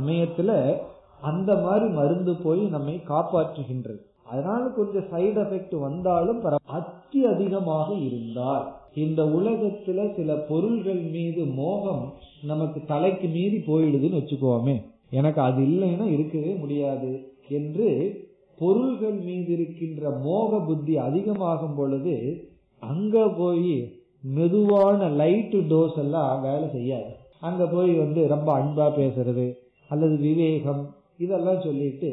சமயத்துல அந்த மாதிரி மருந்து போய் நம்மை காப்பாற்றுகின்றது அதனால கொஞ்சம் சைடு எஃபெக்ட் வந்தாலும் அத்தி அதிகமாக இருந்தால் இந்த உலகத்துல சில பொருள்கள் மீது மோகம் நமக்கு தலைக்கு மீறி போயிடுதுன்னு வச்சுக்கோமே எனக்கு அது இல்லைன்னா இருக்கவே முடியாது என்று பொருள்கள் மீது இருக்கின்ற மோக புத்தி அதிகமாகும் பொழுது அங்க போய் மெதுவான லைட் டோஸ் எல்லாம் வேலை செய்யாது அங்க போய் வந்து ரொம்ப அன்பா பேசுறது அல்லது விவேகம் இதெல்லாம் சொல்லிட்டு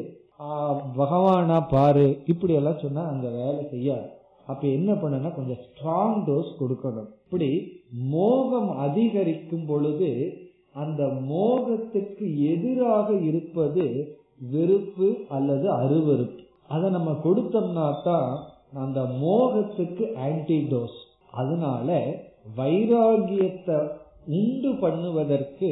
பகவானா பாரு இப்படி எல்லாம் சொன்னா அங்க வேலை செய்யாது அப்ப என்ன பண்ணனா கொஞ்சம் ஸ்ட்ராங் டோஸ் கொடுக்கணும் இப்படி மோகம் அதிகரிக்கும் பொழுது அந்த மோகத்துக்கு எதிராக இருப்பது வெறுப்பு அல்லது அருவருப்பு அதை நம்ம கொடுத்தோம்னா தான் அந்த மோகத்துக்கு ஆன்டிடோஸ் அதனால வைராகியத்தை உண்டு பண்ணுவதற்கு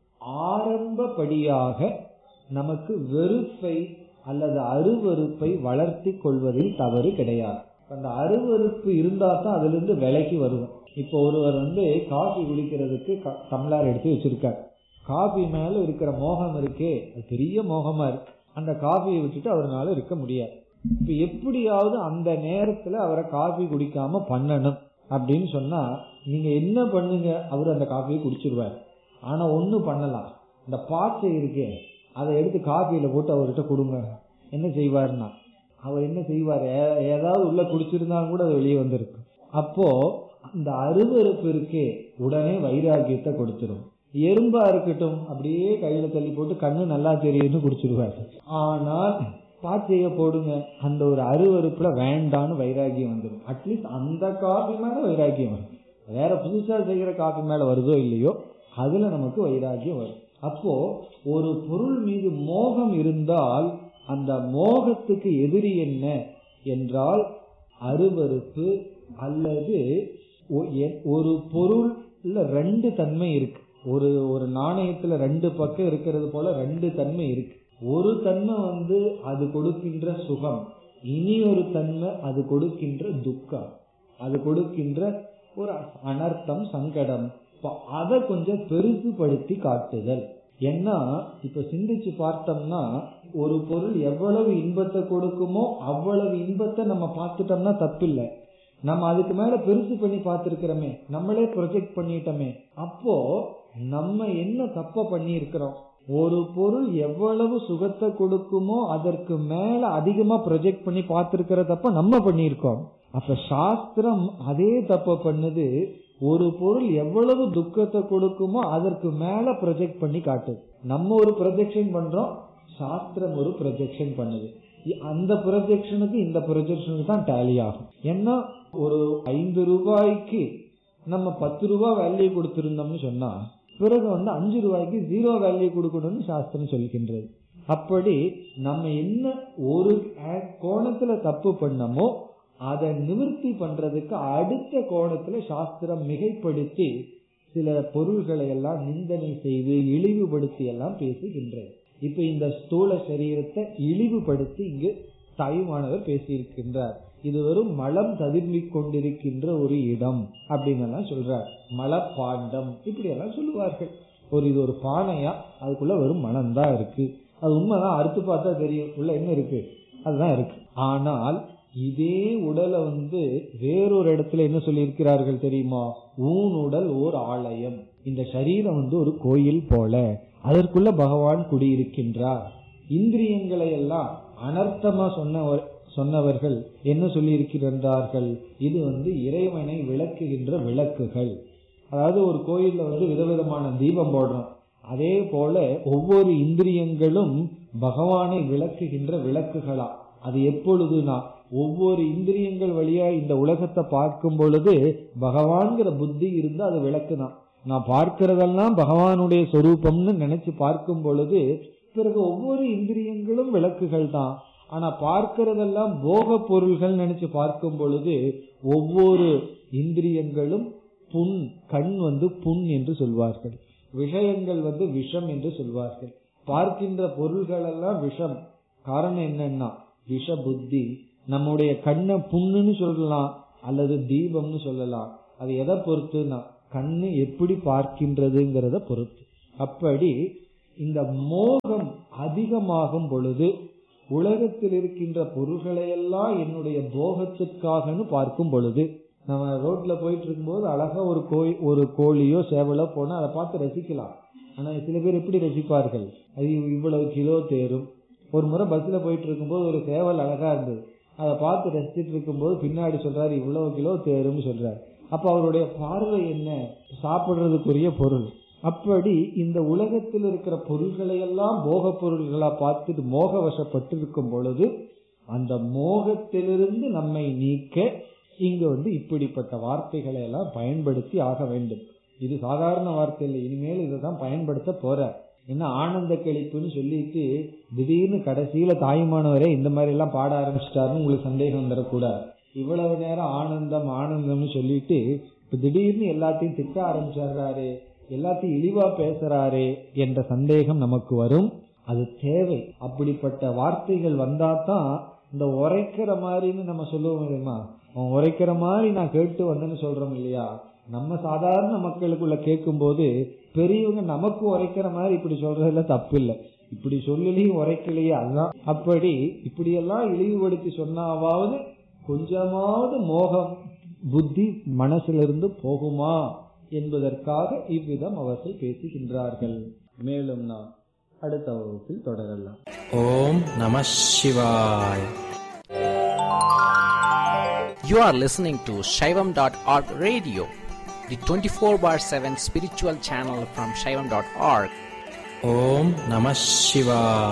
ஆரம்பப்படியாக நமக்கு வெறுப்பை அல்லது அருவறுப்பை வளர்த்தி கொள்வதில் தவறு கிடையாது அந்த அருவறுப்பு இருந்தா தான் அதுல இருந்து விலைக்கு வருவோம் இப்போ ஒருவர் வந்து காஃபி குடிக்கிறதுக்கு டம்ளார் எடுத்து வச்சிருக்கார் காஃபி மேல இருக்கிற மோகம் இருக்கே அது பெரிய மோகமா இருக்கு அந்த காஃபியை விட்டுட்டு அவரால் இருக்க முடியாது இப்ப எப்படியாவது அந்த நேரத்துல அவரை காஃபி குடிக்காம பண்ணணும் அப்படின்னு சொன்னா நீங்க என்ன பண்ணுங்க அவர் அந்த காஃபியை குடிச்சிருவார் ஆனா ஒண்ணு பண்ணலாம் இந்த பாச்சை இருக்கே அதை எடுத்து காஃபியில போட்டு அவர்கிட்ட கொடுங்க என்ன செய்வார்னா அவர் என்ன செய்வார் ஏதாவது உள்ள குடிச்சிருந்தாலும் கூட அது வெளியே வந்திருக்கு அப்போ அந்த அருவறுப்பு இருக்கே உடனே வைராகியத்தை கொடுத்துரும் எறும்பா இருக்கட்டும் அப்படியே கையில தள்ளி போட்டு கண்ணு நல்லா தெரியும்னு குடிச்சிருவாரு ஆனால் பாச்சைய போடுங்க அந்த ஒரு அருவறுப்புல வேண்டான்னு வைராகியம் வந்துடும் அட்லீஸ்ட் அந்த காஃபி மேல வைராகியம் வரும் வேற புதுசா செய்கிற காஃபி மேல வருதோ இல்லையோ அதுல நமக்கு வைராகியம் வரும் அப்போ ஒரு பொருள் மீது மோகம் இருந்தால் அந்த மோகத்துக்கு எதிரி என்ன என்றால் அருவறுப்பு அல்லது ஒரு பொருள்ல ரெண்டு தன்மை இருக்கு ஒரு ஒரு நாணயத்துல ரெண்டு பக்கம் இருக்கிறது போல ரெண்டு தன்மை இருக்கு ஒரு தன்மை வந்து அது கொடுக்கின்ற சுகம் இனி ஒரு தன்மை அது கொடுக்கின்ற துக்கம் அது கொடுக்கின்ற ஒரு அனர்த்தம் சங்கடம் அதை கொஞ்சம் பெருசுபடுத்தி காட்டுதல் ஏன்னா இப்ப சிந்திச்சு பார்த்தோம்னா ஒரு பொருள் எவ்வளவு இன்பத்தை கொடுக்குமோ அவ்வளவு இன்பத்தை நம்ம பார்த்துட்டோம்னா தப்பில்லை நம்ம அதுக்கு மேல பெருசு பண்ணி பார்த்திருக்கிறோமே நம்மளே ப்ரொஜெக்ட் பண்ணிட்டோமே அப்போ நம்ம என்ன தப்ப பண்ணி இருக்கிறோம் ஒரு பொருள் எவ்வளவு சுகத்தை கொடுக்குமோ அதற்கு மேல அதிகமா ப்ரொஜெக்ட் பண்ணி பார்த்திருக்கிறதப்ப நம்ம பண்ணியிருக்கோம் அப்ப சாஸ்திரம் அதே தப்ப பண்ணுது ஒரு பொருள் எவ்வளவு துக்கத்தை கொடுக்குமோ அதற்கு மேல ப்ரொஜெக்ட் பண்ணி காட்டுது நம்ம ஒரு ப்ரொஜெக்ஷன் பண்றோம் சாஸ்திரம் ஒரு ப்ரொஜெக்ஷன் பண்ணுது அந்த ப்ரொஜெக்ஷனுக்கு இந்த ப்ரொஜெக்ஷனுக்கு தான் டேலி ஆகும் ஏன்னா ஒரு ஐந்து ரூபாய்க்கு நம்ம பத்து ரூபாய் வேல்யூ கொடுத்திருந்தோம்னு சொன்னா பிறகு வந்து அஞ்சு ரூபாய்க்கு ஜீரோ வேல்யூ கொடுக்கணும்னு சாஸ்திரம் சொல்கின்றது அப்படி நம்ம என்ன ஒரு கோணத்துல தப்பு பண்ணமோ அதை நிவர்த்தி பண்றதுக்கு அடுத்த கோணத்துல சாஸ்திரம் மிகைப்படுத்தி சில பொருள்களை எல்லாம் நிந்தனை செய்து இழிவுபடுத்தி எல்லாம் பேசுகின்றது இப்ப இந்த ஸ்தூல சரீரத்தை இழிவுபடுத்தி இங்கு தாயுமானவர் பேசியிருக்கின்றார் இது வெறும் மலம் ததும்பிக் கொண்டிருக்கின்ற ஒரு இடம் அப்படின்னு எல்லாம் சொல்றார் மலப்பாண்டம் இப்படி எல்லாம் சொல்லுவார்கள் ஒரு இது ஒரு பானையா அதுக்குள்ள வெறும் மனம் தான் இருக்கு அது உண்மைதான் அறுத்து பார்த்தா தெரியும் உள்ள என்ன இருக்கு அதுதான் இருக்கு ஆனால் இதே உடலை வந்து வேறொரு இடத்துல என்ன சொல்லியிருக்கிறார்கள் தெரியுமா ஊன் உடல் ஓர் ஆலயம் இந்த சரீரம் வந்து ஒரு கோயில் போல அதற்குள்ள பகவான் குடியிருக்கின்றார் இந்திரியங்களை எல்லாம் அனர்த்தமா சொன்னவர் சொன்னவர்கள் என்ன சொல்லி இருக்கின்றார்கள் இது வந்து இறைவனை விளக்குகின்ற விளக்குகள் அதாவது ஒரு கோயில்ல வந்து விதவிதமான தீபம் போடுறோம் அதே போல ஒவ்வொரு இந்திரியங்களும் பகவானை விளக்குகின்ற விளக்குகளா அது எப்பொழுதுனா ஒவ்வொரு இந்திரியங்கள் வழியா இந்த உலகத்தை பார்க்கும் பொழுது பகவான்கிற புத்தி இருந்து அது விளக்குதான் நான் பார்க்கிறதெல்லாம் பகவானுடைய சொரூபம்னு நினைச்சு பார்க்கும் பொழுது பிறகு ஒவ்வொரு இந்திரியங்களும் விளக்குகள் தான் ஆனா பார்க்கிறதெல்லாம் போக பொருள்கள் நினைச்சு பார்க்கும் பொழுது ஒவ்வொரு இந்திரியங்களும் புண் கண் வந்து புண் என்று சொல்வார்கள் விஷயங்கள் வந்து விஷம் என்று சொல்வார்கள் பார்க்கின்ற பொருள்கள் எல்லாம் விஷம் காரணம் என்னன்னா விஷ புத்தி நம்முடைய கண்ணை புண்ணுன்னு சொல்லலாம் அல்லது தீபம்னு சொல்லலாம் அது எதை பொறுத்துனா கண்ணு எப்படி பார்க்கின்றதுங்கிறத பொறுத்து அப்படி இந்த மோகம் அதிகமாகும் பொழுது உலகத்தில் இருக்கின்ற பொருள்களை எல்லாம் என்னுடைய போகத்திற்காகன்னு பார்க்கும் பொழுது நம்ம ரோட்ல போயிட்டு இருக்கும்போது அழகா ஒரு கோய் ஒரு கோழியோ சேவலோ போனா அதை பார்த்து ரசிக்கலாம் ஆனா சில பேர் எப்படி ரசிப்பார்கள் அது இவ்வளவு கிலோ தேரும் ஒரு முறை பஸ்ல போயிட்டு இருக்கும்போது ஒரு சேவல் அழகா இருந்தது அதை பார்த்து ரசிச்சிட்டு இருக்கும்போது பின்னாடி சொல்றாரு இவ்வளவு கிலோ தேரும்னு சொல்றாரு அப்ப அவருடைய பார்வை என்ன சாப்பிடுறதுக்குரிய பொருள் அப்படி இந்த உலகத்தில் இருக்கிற பொருள்களை எல்லாம் போக பொருள்களா பார்த்துட்டு மோக வசப்பட்டு இருக்கும் பொழுது அந்த மோகத்திலிருந்து நம்மை நீக்க இங்க வந்து இப்படிப்பட்ட வார்த்தைகளை எல்லாம் பயன்படுத்தி ஆக வேண்டும் இது சாதாரண வார்த்தை இல்லை இனிமேல் இதை தான் பயன்படுத்த போற என்ன ஆனந்த கழிப்புன்னு சொல்லிட்டு திடீர்னு கடைசியில தாய்மானவரே இந்த மாதிரி எல்லாம் பாட ஆரம்பிச்சிட்டாருன்னு உங்களுக்கு சந்தேகம் வந்துடக்கூடாது இவ்வளவு நேரம் ஆனந்தம் ஆனந்தம்னு சொல்லிட்டு இப்ப திடீர்னு எல்லாத்தையும் திட்ட ஆரம்பிச்சாரு எல்லாத்தையும் இழிவா பேசுறாரே என்ற சந்தேகம் நமக்கு வரும் அது தேவை அப்படிப்பட்ட வார்த்தைகள் வந்தா தான் இந்த உரைக்கிற மாதிரின்னு நம்ம சொல்லுவோம் இல்லையா அவன் உரைக்கிற மாதிரி நான் கேட்டு வந்தேன்னு சொல்றோம் இல்லையா நம்ம சாதாரண மக்களுக்குள்ள கேட்கும் போது பெரியவங்க நமக்கு உரைக்கிற மாதிரி இப்படி சொல்றதுல தப்பு இல்லை இப்படி சொல்லலையும் உரைக்கலையே அதுதான் அப்படி இப்படியெல்லாம் இழிவுபடுத்தி சொன்னாவது கொஞ்சமாவது மோகம் புத்தி மனசிலிருந்து போகுமா என்பதற்காக இவ்விதம் அவர்கள் பேசுகின்றார்கள் மேலும் நாம் அடுத்த வகுப்பில் தொடரலாம் ஓம் நம சிவாய் You are listening to Shaivam.org radio, the 24 bar 7 spiritual channel from Shaivam.org. Om Namah Shivaya.